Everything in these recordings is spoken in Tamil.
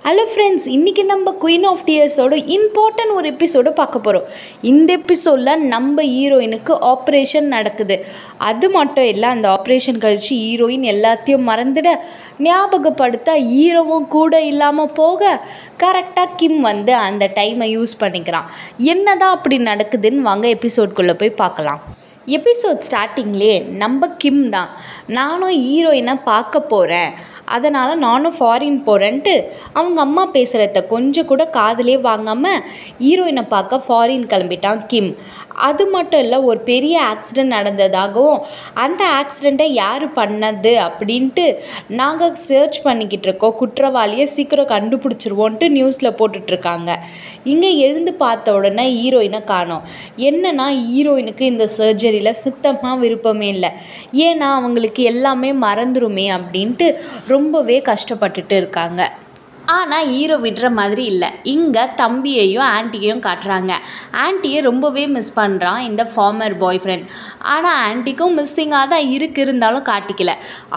ஹலோ ஃப்ரெண்ட்ஸ் இன்றைக்கி நம்ம குயின் ஆஃப் டியர்ஸோட இம்பார்ட்டன்ட் ஒரு எபிசோடு பார்க்க போகிறோம் இந்த எபிசோடில் நம்ம ஹீரோயினுக்கு ஆப்ரேஷன் நடக்குது அது மட்டும் இல்லை அந்த ஆப்ரேஷன் கழித்து ஹீரோயின் எல்லாத்தையும் மறந்துட ஞாபகப்படுத்த ஹீரோவும் கூட இல்லாமல் போக கரெக்டாக கிம் வந்து அந்த டைமை யூஸ் பண்ணிக்கிறான் என்னதான் அப்படி நடக்குதுன்னு வாங்க எபிசோட்குள்ளே போய் பார்க்கலாம் எபிசோட் ஸ்டார்டிங்லேயே நம்ம கிம் தான் நானும் ஹீரோயினை பார்க்க போகிறேன் அதனால் நானும் ஃபாரின் போகிறேன்ட்டு அவங்க அம்மா பேசுகிறத கொஞ்சம் கூட காதலே வாங்காமல் ஹீரோயினை பார்க்க ஃபாரின் கிளம்பிட்டான் கிம் அது மட்டும் இல்லை ஒரு பெரிய ஆக்சிடெண்ட் நடந்ததாகவும் அந்த ஆக்சிடெண்ட்டை யார் பண்ணது அப்படின்ட்டு நாங்கள் சர்ச் பண்ணிக்கிட்டு இருக்கோம் குற்றவாளியை சீக்கிரம் கண்டுபிடிச்சிருவோன்ட்டு நியூஸில் போட்டுட்ருக்காங்க இங்கே எழுந்து பார்த்த உடனே ஹீரோயினை காணோம் என்னன்னா ஹீரோயினுக்கு இந்த சர்ஜரியில் சுத்தமாக விருப்பமே இல்லை ஏன்னா அவங்களுக்கு எல்லாமே மறந்துருமே அப்படின்ட்டு ரொம்பவே கஷ்டப்பட்டுட்டு இருக்காங்க ஆனால் ஹீரோ விடுற மாதிரி இல்லை இங்கே தம்பியையும் ஆன்ட்டியையும் காட்டுறாங்க ஆன்ட்டியை ரொம்பவே மிஸ் பண்ணுறான் இந்த ஃபார்மர் பாய் ஃப்ரெண்ட் ஆனால் ஆன்ட்டிக்கும் மிஸ்ஸிங்காக தான் இருக்கு இருந்தாலும் காட்டிக்கல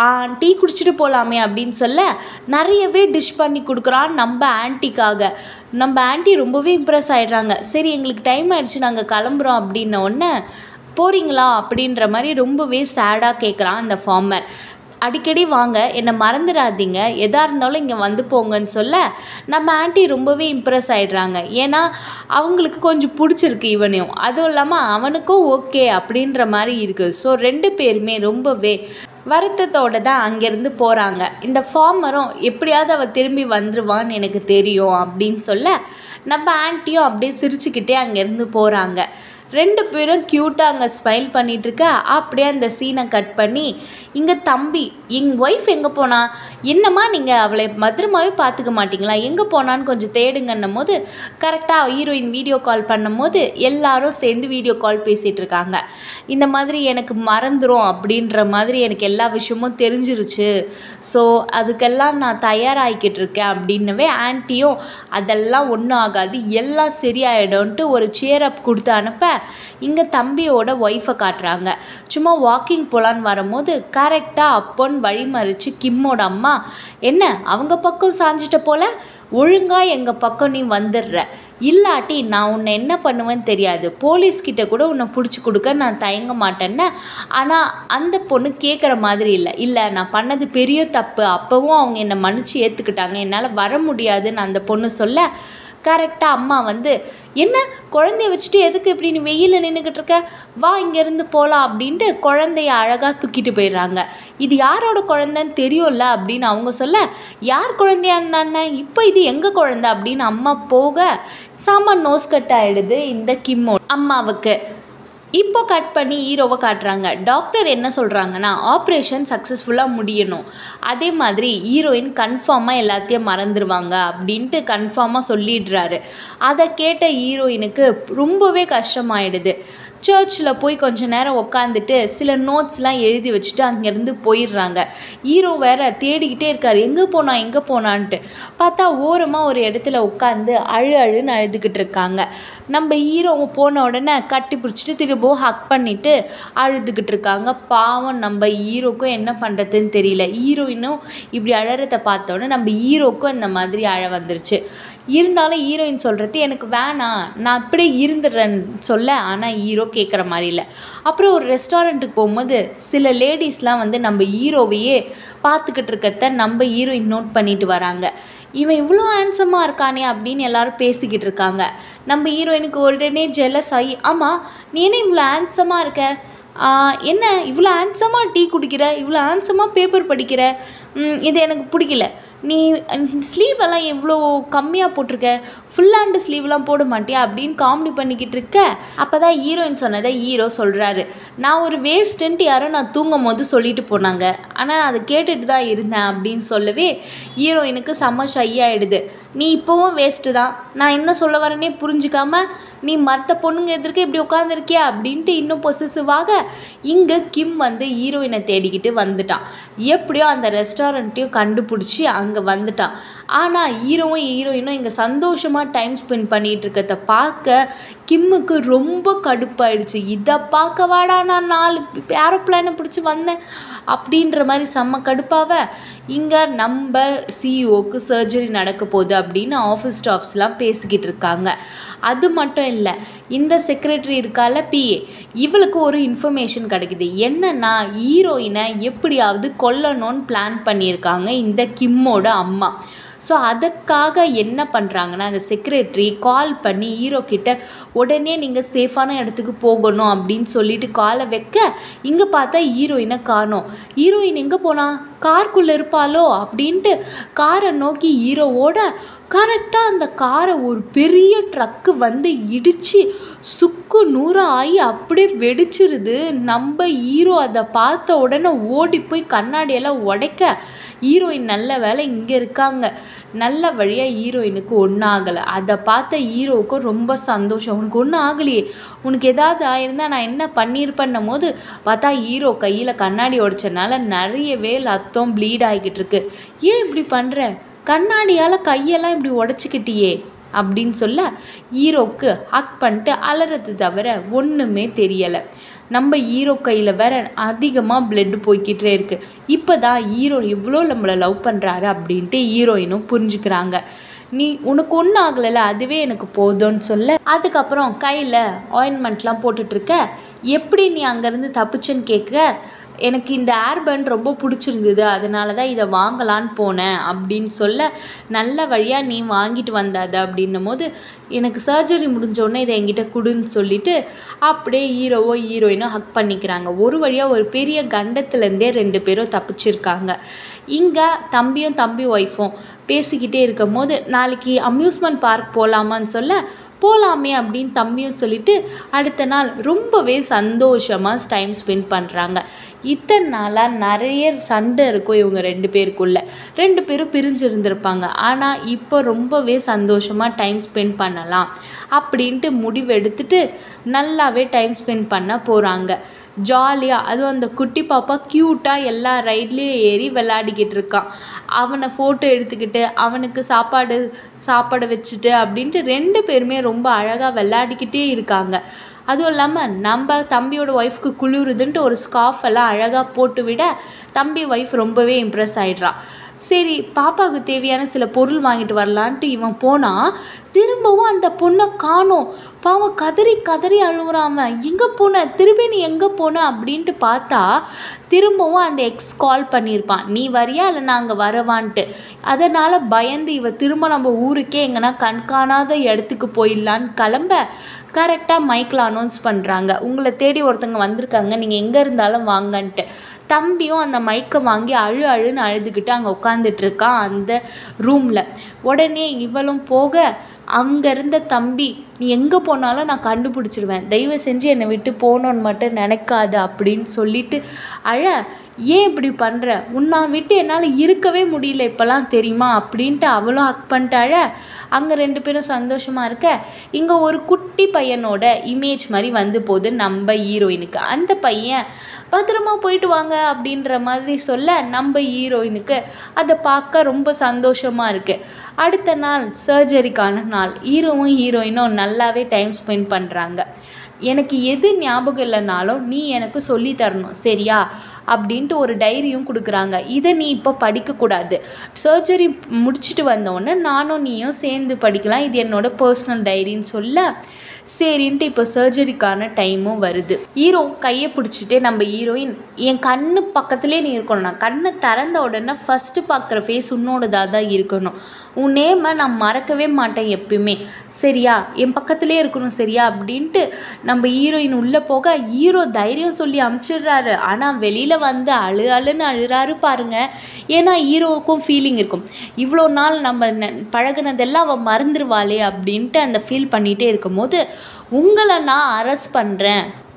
டீ குடிச்சிட்டு போகலாமே அப்படின்னு சொல்ல நிறையவே டிஷ் பண்ணி கொடுக்குறான் நம்ம ஆன்ட்டிக்காக நம்ம ஆன்ட்டி ரொம்பவே இம்ப்ரெஸ் ஆகிடுறாங்க சரி எங்களுக்கு டைம் ஆயிடுச்சு நாங்கள் கிளம்புறோம் அப்படின்ன உடனே போகிறீங்களா அப்படின்ற மாதிரி ரொம்பவே சேடாக கேட்குறான் அந்த ஃபார்மர் அடிக்கடி வாங்க என்னை மறந்துடாதீங்க எதாக இருந்தாலும் இங்கே வந்து போங்கன்னு சொல்ல நம்ம ஆண்டி ரொம்பவே இம்ப்ரெஸ் ஆகிடுறாங்க ஏன்னா அவங்களுக்கு கொஞ்சம் பிடிச்சிருக்கு இவனையும் அதுவும் இல்லாமல் அவனுக்கும் ஓகே அப்படின்ற மாதிரி இருக்குது ஸோ ரெண்டு பேருமே ரொம்பவே வருத்தத்தோடு தான் அங்கேருந்து போகிறாங்க இந்த ஃபார்மரும் எப்படியாவது அவள் திரும்பி வந்துடுவான்னு எனக்கு தெரியும் அப்படின்னு சொல்ல நம்ம ஆன்ட்டியும் அப்படியே சிரிச்சுக்கிட்டே அங்கேருந்து போகிறாங்க ரெண்டு பேரும் க்யூட்டாக அங்கே ஸ்மைல் பண்ணிகிட்டு இருக்க அப்படியே அந்த சீனை கட் பண்ணி இங்கே தம்பி எங் ஒய்ஃப் எங்கே போனா என்னம்மா நீங்கள் அவளை பத்திரமாவே பார்த்துக்க மாட்டிங்களா எங்கே போனான்னு கொஞ்சம் தேடுங்கன்னும் போது கரெக்டாக ஹீரோயின் வீடியோ கால் பண்ணும் போது எல்லாரும் சேர்ந்து வீடியோ கால் பேசிகிட்டு இருக்காங்க இந்த மாதிரி எனக்கு மறந்துடும் அப்படின்ற மாதிரி எனக்கு எல்லா விஷயமும் தெரிஞ்சிருச்சு ஸோ அதுக்கெல்லாம் நான் தயாராகிக்கிட்டு இருக்கேன் அப்படின்னவே ஆன்ட்டியும் அதெல்லாம் ஒன்றும் ஆகாது எல்லாம் சரியாயிடும்ன்ட்டு ஒரு சேர் அப் கொடுத்து அனுப்ப இங்கே தம்பியோட ஒய்ஃபை காட்டுறாங்க சும்மா வாக்கிங் போகலான்னு வரும்போது கரெக்டாக அப்போன்னு வழிமறிச்சு கிம்மோட அம்மா என்ன அவங்க பக்கம் சாஞ்சிட்ட போல ஒழுங்காக எங்கள் பக்கம் நீ வந்துடுற இல்லாட்டி நான் உன்னை என்ன பண்ணுவேன்னு தெரியாது போலீஸ்கிட்ட கூட உன்னை பிடிச்சி கொடுக்க நான் தயங்க மாட்டேன்னு ஆனால் அந்த பொண்ணு கேட்குற மாதிரி இல்லை இல்லை நான் பண்ணது பெரிய தப்பு அப்போவும் அவங்க என்னை மன்னிச்சு ஏற்றுக்கிட்டாங்க என்னால் வர முடியாதுன்னு அந்த பொண்ணு சொல்ல கரெக்டாக அம்மா வந்து என்ன குழந்தைய வச்சுட்டு எதுக்கு இப்படி நீ வெயிலில் நின்றுக்கிட்டு இருக்க வா இங்கேருந்து போகலாம் அப்படின்ட்டு குழந்தைய அழகாக தூக்கிட்டு போயிடுறாங்க இது யாரோட குழந்தைன்னு தெரியும்ல அப்படின்னு அவங்க சொல்ல யார் குழந்தையா இருந்தானே இப்போ இது எங்கள் குழந்தை அப்படின்னு அம்மா போக செம நோஸ் கட் ஆகிடுது இந்த கிம்மோ அம்மாவுக்கு இப்போ கட் பண்ணி ஹீரோவை காட்டுறாங்க டாக்டர் என்ன சொல்கிறாங்கன்னா ஆப்ரேஷன் சக்ஸஸ்ஃபுல்லாக முடியணும் அதே மாதிரி ஹீரோயின் கன்ஃபார்மாக எல்லாத்தையும் மறந்துடுவாங்க அப்படின்ட்டு கன்ஃபார்மாக சொல்லிடுறாரு அதை கேட்ட ஹீரோயினுக்கு ரொம்பவே கஷ்டமாயிடுது சர்ச்சில் போய் கொஞ்ச நேரம் உக்காந்துட்டு சில நோட்ஸ்லாம் எழுதி வச்சுட்டு அங்கேருந்து போயிடுறாங்க ஹீரோ வேற தேடிக்கிட்டே இருக்கார் எங்கே போனா எங்கே போனான்ட்டு பார்த்தா ஓரமாக ஒரு இடத்துல உட்காந்து அழு அழுன்னு அழுதுகிட்டு இருக்காங்க நம்ம ஹீரோ போன உடனே கட்டி பிடிச்சிட்டு திரும்பவும் ஹக் பண்ணிவிட்டு அழுதுகிட்டு இருக்காங்க பாவம் நம்ம ஹீரோக்கும் என்ன பண்ணுறதுன்னு தெரியல ஹீரோயினும் இப்படி அழறதை பார்த்த உடனே நம்ம ஹீரோக்கும் இந்த மாதிரி அழ வந்துருச்சு இருந்தாலும் ஹீரோயின் சொல்கிறது எனக்கு வேணாம் நான் அப்படியே இருந்துடுறேன்னு சொல்ல ஆனால் ஹீரோ கேட்குற மாதிரி இல்லை அப்புறம் ஒரு ரெஸ்டாரண்ட்டுக்கு போகும்போது சில லேடிஸ்லாம் வந்து நம்ம ஹீரோவையே பார்த்துக்கிட்டு இருக்கத்த நம்ம ஹீரோயின் நோட் பண்ணிட்டு வராங்க இவன் இவ்வளோ ஹேண்ட்ஸமாக இருக்கானே அப்படின்னு எல்லாரும் பேசிக்கிட்டு இருக்காங்க நம்ம ஹீரோயினுக்கு உடனே ஜெலஸ் ஆகி ஆமாம் நீ என்ன இவ்வளோ ஹேண்ட்ஸமாக இருக்க என்ன இவ்வளோ ஹேண்ட்ஸமாக டீ குடிக்கிற இவ்வளோ ஹேண்ட்ஸமாக பேப்பர் படிக்கிற இது எனக்கு பிடிக்கல நீ ஸ்லீவ் எல்லாம் எவ்வளோ கம்மியாக போட்டிருக்க ஃபுல் ஹேண்டு ஸ்லீவ்லாம் போட மாட்டியா அப்படின்னு காமெடி பண்ணிக்கிட்டு இருக்க அப்போ தான் ஹீரோயின் சொன்னதை ஹீரோ சொல்கிறாரு நான் ஒரு வேஸ்ட்டுன்ட்டு யாரோ நான் தூங்கும் போது சொல்லிட்டு போனாங்க ஆனால் நான் அதை கேட்டுட்டு தான் இருந்தேன் அப்படின்னு சொல்லவே ஹீரோயினுக்கு செம்ம ஷை ஆகிடுது நீ இப்போவும் வேஸ்ட்டு தான் நான் என்ன சொல்ல வரேனே புரிஞ்சுக்காம நீ மற்ற பொண்ணுங்க எதிர்க்க இப்படி உட்காந்துருக்கியா அப்படின்ட்டு இன்னும் பொசிசிவாக இங்கே கிம் வந்து ஹீரோயினை தேடிக்கிட்டு வந்துட்டான் எப்படியோ அந்த ரெஸ்டாரண்ட்டையும் கண்டுபிடிச்சி அங்கே வந்துட்டான் ஆனால் ஹீரோவும் ஹீரோயினும் இங்கே சந்தோஷமாக டைம் ஸ்பெண்ட் பண்ணிகிட்டு இருக்கிறத பார்க்க கிம்முக்கு ரொம்ப கடுப்பாயிடுச்சு இதை பார்க்க வாடா நான் நாலு ஏரோப்ளேனை பிடிச்சி வந்தேன் அப்படின்ற மாதிரி செம்ம கடுப்பாவ இங்கே நம்ம சிஇஓக்கு சர்ஜரி நடக்க போகுது அப்படின்னு ஆஃபீஸ் ஸ்டாஃப்ஸ்லாம் பேசிக்கிட்டு இருக்காங்க அது மட்டும் இல்லை இந்த செக்ரட்டரி இருக்கால பிஏ இவளுக்கு ஒரு இன்ஃபர்மேஷன் கிடைக்குது என்னன்னா ஹீரோயினை எப்படியாவது கொல்லணும்னு பிளான் பண்ணியிருக்காங்க இந்த கிம்மோட அம்மா ஸோ அதுக்காக என்ன பண்ணுறாங்கன்னா அந்த செக்ரட்டரி கால் பண்ணி ஹீரோ கிட்ட உடனே நீங்கள் சேஃபான இடத்துக்கு போகணும் அப்படின்னு சொல்லிட்டு காலை வைக்க இங்கே பார்த்தா ஹீரோயினை காணோம் ஹீரோயின் எங்கே போனா கார்க்குள்ளே இருப்பாளோ அப்படின்ட்டு காரை நோக்கி ஹீரோவோட கரெக்டாக அந்த காரை ஒரு பெரிய ட்ரக்கு வந்து இடித்து சுக்கு நூறாக ஆகி அப்படியே வெடிச்சிருது நம்ம ஹீரோ அதை பார்த்த உடனே ஓடி போய் கண்ணாடியெல்லாம் உடைக்க ஹீரோயின் நல்ல வேலை இங்கே இருக்காங்க நல்ல வழியாக ஹீரோயினுக்கு ஒன்றும் ஆகலை அதை பார்த்த ஹீரோவுக்கும் ரொம்ப சந்தோஷம் உனக்கு ஒன்றும் ஆகலையே உனக்கு ஏதாவது ஆயிருந்தா நான் என்ன பண்ணியிருப்பேன்னும் போது பார்த்தா ஹீரோ கையில் கண்ணாடி உடைச்சனால நிறையவே ரத்தம் ப்ளீட் ஆகிக்கிட்டு இருக்கு ஏன் இப்படி பண்ணுற கண்ணாடியால் கையெல்லாம் இப்படி உடச்சிக்கிட்டியே அப்படின்னு சொல்ல ஹீரோவுக்கு ஹக் பண்ணிட்டு அலறது தவிர ஒன்றுமே தெரியலை நம்ம ஹீரோ கையில் வேற அதிகமாக பிளட் போய்கிட்டே இருக்குது இப்போ தான் ஹீரோ எவ்வளோ நம்மளை லவ் பண்ணுறாரு அப்படின்ட்டு ஹீரோயினும் புரிஞ்சுக்கிறாங்க நீ உனக்கு ஒன்றும் ஆகலைல்ல அதுவே எனக்கு போதும்னு சொல்ல அதுக்கப்புறம் கையில் ஆயின்மெண்ட்லாம் போட்டுட்ருக்க எப்படி நீ அங்கேருந்து தப்பிச்சேன்னு கேட்க எனக்கு இந்த ஏர்பன் ரொம்ப பிடிச்சிருந்தது அதனால தான் இதை வாங்கலான்னு போனேன் அப்படின்னு சொல்ல நல்ல வழியாக நீ வாங்கிட்டு வந்தாத அப்படின்னும் போது எனக்கு சர்ஜரி முடிஞ்சோடனே இதை என்கிட்ட கொடுன்னு சொல்லிட்டு அப்படியே ஹீரோவோ ஹீரோயினோ ஹக் பண்ணிக்கிறாங்க ஒரு வழியாக ஒரு பெரிய கண்டத்துலேருந்தே ரெண்டு பேரும் தப்பிச்சிருக்காங்க இங்கே தம்பியும் தம்பி ஒய்ஃபும் பேசிக்கிட்டே இருக்கும் போது நாளைக்கு அம்யூஸ்மெண்ட் பார்க் போகலாமான்னு சொல்ல போகலாமே அப்படின்னு தம்பியும் சொல்லிட்டு அடுத்த நாள் ரொம்பவே சந்தோஷமாக டைம் ஸ்பெண்ட் பண்ணுறாங்க இத்தனை நாளாக நிறைய சண்டை இருக்கும் இவங்க ரெண்டு பேருக்குள்ள ரெண்டு பேரும் பிரிஞ்சு இருந்திருப்பாங்க ஆனால் இப்போ ரொம்பவே சந்தோஷமாக டைம் ஸ்பெண்ட் பண்ணலாம் அப்படின்ட்டு முடிவு எடுத்துட்டு நல்லாவே டைம் ஸ்பெண்ட் பண்ண போகிறாங்க ஜாலியாக அதுவும் அந்த குட்டி பாப்பா க்யூட்டாக எல்லா ரைட்லேயும் ஏறி விளையாடிக்கிட்டு இருக்கான் அவனை ஃபோட்டோ எடுத்துக்கிட்டு அவனுக்கு சாப்பாடு சாப்பாடு வச்சுட்டு அப்படின்ட்டு ரெண்டு பேருமே ரொம்ப அழகாக விளையாடிக்கிட்டே இருக்காங்க அதுவும் இல்லாமல் நம்ம தம்பியோட ஒய்ஃப்க்கு குளிருதுன்ட்டு ஒரு ஸ்கார்ஃப் எல்லாம் அழகாக போட்டு விட தம்பி ஒய்ஃப் ரொம்பவே இம்ப்ரெஸ் ஆயிடுறான் சரி பாப்பாவுக்கு தேவையான சில பொருள் வாங்கிட்டு வரலான்ட்டு இவன் போனால் திரும்பவும் அந்த பொண்ணை காணோம் பாவம் கதறி கதறி அழுகுறான் அவன் எங்கே போன திரும்பி நீ எங்கே போன அப்படின்ட்டு பார்த்தா திரும்பவும் அந்த எக்ஸ் கால் பண்ணியிருப்பான் நீ வரியா இல்லை நாங்கள் வரவான்ட்டு அதனால் பயந்து இவ திரும்ப நம்ம ஊருக்கே எங்கன்னா கண்காணாத இடத்துக்கு போயிடலான்னு கிளம்ப கரெக்டாக மைக்கில் அனௌன்ஸ் பண்ணுறாங்க உங்களை தேடி ஒருத்தங்க வந்திருக்காங்க நீங்கள் எங்கே இருந்தாலும் வாங்கன்ட்டு தம்பியும் அந்த மைக்கை வாங்கி அழு அழுன்னு அழுதுகிட்டு அங்கே உட்காந்துட்டு இருக்கான் அந்த ரூமில் உடனே இவளும் போக அங்கே இருந்த தம்பி நீ எங்கே போனாலும் நான் கண்டுபிடிச்சிடுவேன் தயவு செஞ்சு என்னை விட்டு போகணுன்னு மட்டும் நினைக்காத அப்படின்னு சொல்லிட்டு அழ ஏன் இப்படி பண்ணுற உன்னை விட்டு என்னால் இருக்கவே முடியல இப்போல்லாம் தெரியுமா அப்படின்ட்டு அவளும் ஹக் பண்ணிட்டு அழ அங்கே ரெண்டு பேரும் சந்தோஷமாக இருக்க இங்கே ஒரு குட்டி பையனோட இமேஜ் மாதிரி வந்து போகுது நம்ம ஹீரோயினுக்கு அந்த பையன் பத்திரமா போயிட்டு வாங்க அப்படின்ற மாதிரி சொல்ல நம்ம ஹீரோயினுக்கு அதை பார்க்க ரொம்ப சந்தோஷமாக இருக்குது அடுத்த நாள் சர்ஜரிக்கான நாள் ஹீரோவும் ஹீரோயினும் நல்லாவே டைம் ஸ்பெண்ட் பண்ணுறாங்க எனக்கு எது ஞாபகம் இல்லைனாலும் நீ எனக்கு சொல்லி தரணும் சரியா அப்படின்ட்டு ஒரு டைரியும் கொடுக்குறாங்க இதை நீ இப்போ படிக்கக்கூடாது சர்ஜரி முடிச்சுட்டு வந்தோடனே நானும் நீயும் சேர்ந்து படிக்கலாம் இது என்னோட பர்சனல் டைரின்னு சொல்ல சரின்ட்டு இப்போ சர்ஜரிக்கான டைமும் வருது ஹீரோ கையை பிடிச்சிட்டு நம்ம ஹீரோயின் என் கண்ணு பக்கத்துலேயே நீ இருக்கணும் நான் கண்ணை திறந்த உடனே ஃபஸ்ட்டு பார்க்குற ஃபேஸ் உன்னோடதாக தான் இருக்கணும் உன் நேமை நான் மறக்கவே மாட்டேன் எப்பயுமே சரியா என் பக்கத்துலேயே இருக்கணும் சரியா அப்படின்ட்டு நம்ம ஹீரோயின் உள்ளே போக ஹீரோ தைரியம் சொல்லி அமுச்சிடுறாரு ஆனால் வெளியில் வந்து அழு அழுன்னு அழுறாரு பாருங்க ஏன்னா ஹீரோவுக்கும் ஃபீலிங் இருக்கும் இவ்வளோ நாள் நம்ம ந- பழகுனதெல்லாம் அவள் மறந்துடுவாளே அப்படின்ட்டு அந்த ஃபீல் பண்ணிகிட்டே இருக்கும்போது உங்களை நான் அரெஸ்ட் பண்ணுறேன்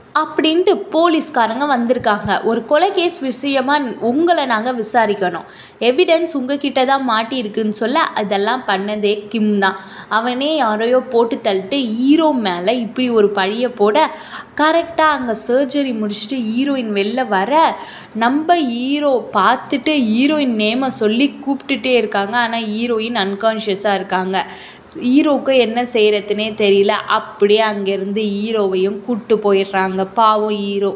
அப்படின்ட்டு போலீஸ்காரங்க வந்திருக்காங்க ஒரு கொலை கேஸ் விஷயமா உங்களை நாங்கள் விசாரிக்கணும் எவிடன்ஸ் உங்ககிட்ட தான் மாட்டியிருக்குன்னு சொல்ல அதெல்லாம் பண்ணதே கிம் தான் அவனே யாரையோ போட்டு தள்ளிட்டு ஹீரோ மேலே இப்படி ஒரு பழியை போட கரெக்டாக அங்கே சர்ஜரி முடிச்சுட்டு ஹீரோயின் வெளில வர நம்ம ஹீரோ பார்த்துட்டு ஹீரோயின் நேமை சொல்லி கூப்பிட்டுட்டே இருக்காங்க ஆனால் ஹீரோயின் அன்கான்ஷியஸாக இருக்காங்க ஹீரோவுக்கு என்ன செய்கிறதுனே தெரியல அப்படியே அங்கேருந்து ஹீரோவையும் கூப்பிட்டு போயிடுறாங்க பாவம் ஹீரோ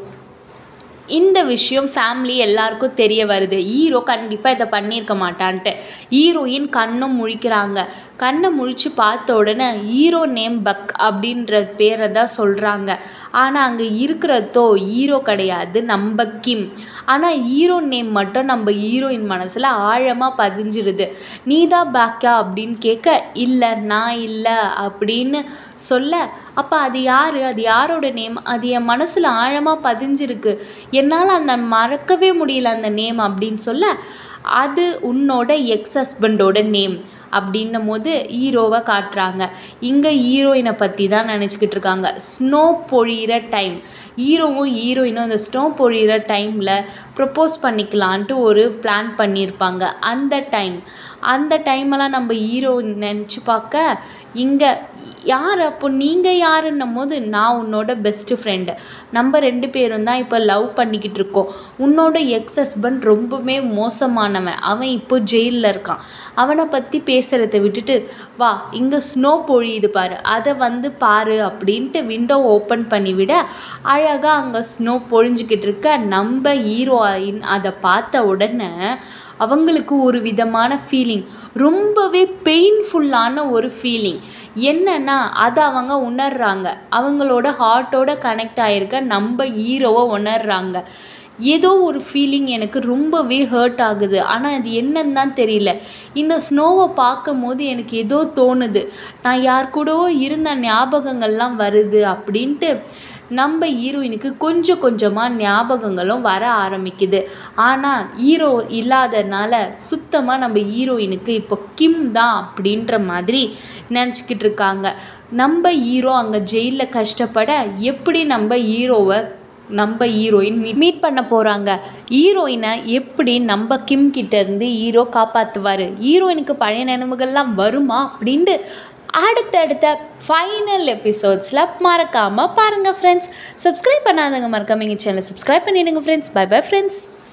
இந்த விஷயம் ஃபேமிலி எல்லாருக்கும் தெரிய வருது ஹீரோ கண்டிப்பாக இதை பண்ணியிருக்க மாட்டான்ட்டு ஹீரோயின் கண்ணும் முழிக்கிறாங்க கண்ணை முழிச்சு பார்த்த உடனே ஹீரோ நேம் பக் அப்படின்ற பேரை தான் சொல்கிறாங்க ஆனால் அங்கே இருக்கிறதோ ஹீரோ கிடையாது நம்ம கிம் ஆனால் ஹீரோ நேம் மட்டும் நம்ம ஹீரோயின் மனசில் ஆழமாக பதிஞ்சிருது நீ தான் பேக்கா அப்படின்னு கேட்க இல்லை நான் இல்லை அப்படின்னு சொல்ல அப்போ அது யார் அது யாரோட நேம் அது என் மனசில் ஆழமாக பதிஞ்சிருக்கு என்னால் அந்த மறக்கவே முடியல அந்த நேம் அப்படின்னு சொல்ல அது உன்னோட எக்ஸ் ஹஸ்பண்டோட நேம் அப்படின்னும் போது ஹீரோவை காட்டுறாங்க இங்கே ஹீரோயினை பற்றி தான் நினச்சிக்கிட்டு இருக்காங்க ஸ்னோ பொழியிற டைம் ஹீரோவும் ஹீரோயினும் அந்த ஸ்னோ பொழியிற டைமில் ப்ரப்போஸ் பண்ணிக்கலான்ட்டு ஒரு பிளான் பண்ணியிருப்பாங்க அந்த டைம் அந்த டைமெல்லாம் நம்ம ஹீரோ நினச்சி பார்க்க இங்கே யார் அப்போ நீங்கள் யாருன்னும் போது நான் உன்னோட பெஸ்ட்டு ஃப்ரெண்டு நம்ம ரெண்டு பேரும் தான் இப்போ லவ் பண்ணிக்கிட்டு இருக்கோம் உன்னோட எக்ஸ் ஹஸ்பண்ட் ரொம்பவுமே மோசமானவன் அவன் இப்போ ஜெயிலில் இருக்கான் அவனை பற்றி பேசுகிறத விட்டுட்டு வா இங்கே ஸ்னோ பொழியுது பாரு அதை வந்து பாரு அப்படின்ட்டு விண்டோ ஓப்பன் பண்ணி விட அழகாக அங்கே ஸ்னோ பொழிஞ்சிக்கிட்டு இருக்க நம்ம ஹீரோயின் அதை பார்த்த உடனே அவங்களுக்கு ஒரு விதமான ஃபீலிங் ரொம்பவே பெயின்ஃபுல்லான ஒரு ஃபீலிங் என்னன்னா அதை அவங்க உணர்றாங்க அவங்களோட ஹார்ட்டோட கனெக்ட் ஆகிருக்க நம்ம ஹீரோவை உணர்றாங்க ஏதோ ஒரு ஃபீலிங் எனக்கு ரொம்பவே ஹர்ட் ஆகுது ஆனால் அது என்னன்னு தான் தெரியல இந்த ஸ்னோவை பார்க்கும் போது எனக்கு ஏதோ தோணுது நான் யார் கூடவோ இருந்த ஞாபகங்கள்லாம் வருது அப்படின்ட்டு நம்ம ஹீரோயினுக்கு கொஞ்சம் கொஞ்சமாக ஞாபகங்களும் வர ஆரம்பிக்குது ஆனால் ஹீரோ இல்லாதனால சுத்தமாக நம்ம ஹீரோயினுக்கு இப்போ கிம் தான் அப்படின்ற மாதிரி நினச்சிக்கிட்டு இருக்காங்க நம்ம ஹீரோ அங்கே ஜெயிலில் கஷ்டப்பட எப்படி நம்ம ஹீரோவை நம்ம ஹீரோயின் மீட் மீட் பண்ண போகிறாங்க ஹீரோயினை எப்படி நம்ம கிம் கிட்ட இருந்து ஹீரோ காப்பாற்றுவார் ஹீரோயினுக்கு பழைய நினைவுகள்லாம் வருமா அப்படின்ட்டு அடுத்தடுத்த ஃபைனல் எபிசோட்ஸில் மறக்காமல் பாருங்கள் ஃப்ரெண்ட்ஸ் சப்ஸ்கிரைப் பண்ணாதவங்க மறக்காம எங்கள் சேனலை சப்ஸ்கிரைப் பண்ணிவிடுங்க ஃப்ரெண்ட்ஸ் பை பை ஃப்ரெண்ட்ஸ்